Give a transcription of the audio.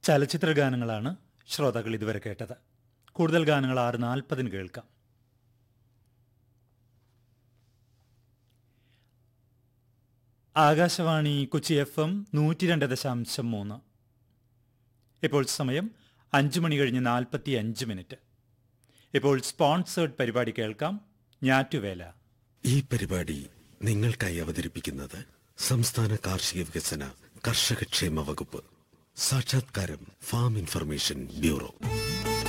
ചലച്ചിത്ര ഗാനങ്ങളാണ് ശ്രോതാക്കൾ ഇതുവരെ കേട്ടത് കൂടുതൽ ഗാനങ്ങൾ ആറ് നാൽപ്പതിന് കേൾക്കാം ആകാശവാണി കൊച്ചി എഫ് എം നൂറ്റി രണ്ട് ദശാംശം മൂന്ന് ഇപ്പോൾ സമയം അഞ്ച് മണി കഴിഞ്ഞ് നാൽപ്പത്തി അഞ്ച് മിനിറ്റ് ഇപ്പോൾ സ്പോൺസേഡ് പരിപാടി കേൾക്കാം ഞാറ്റുവേല ഈ പരിപാടി നിങ്ങൾക്കായി അവതരിപ്പിക്കുന്നത് സംസ്ഥാന കാർഷിക വികസന കർഷകക്ഷേമ വകുപ്പ് സാക്ഷാത്കാരം ഫാം ഇൻഫർമേഷൻ ബ്യൂറോ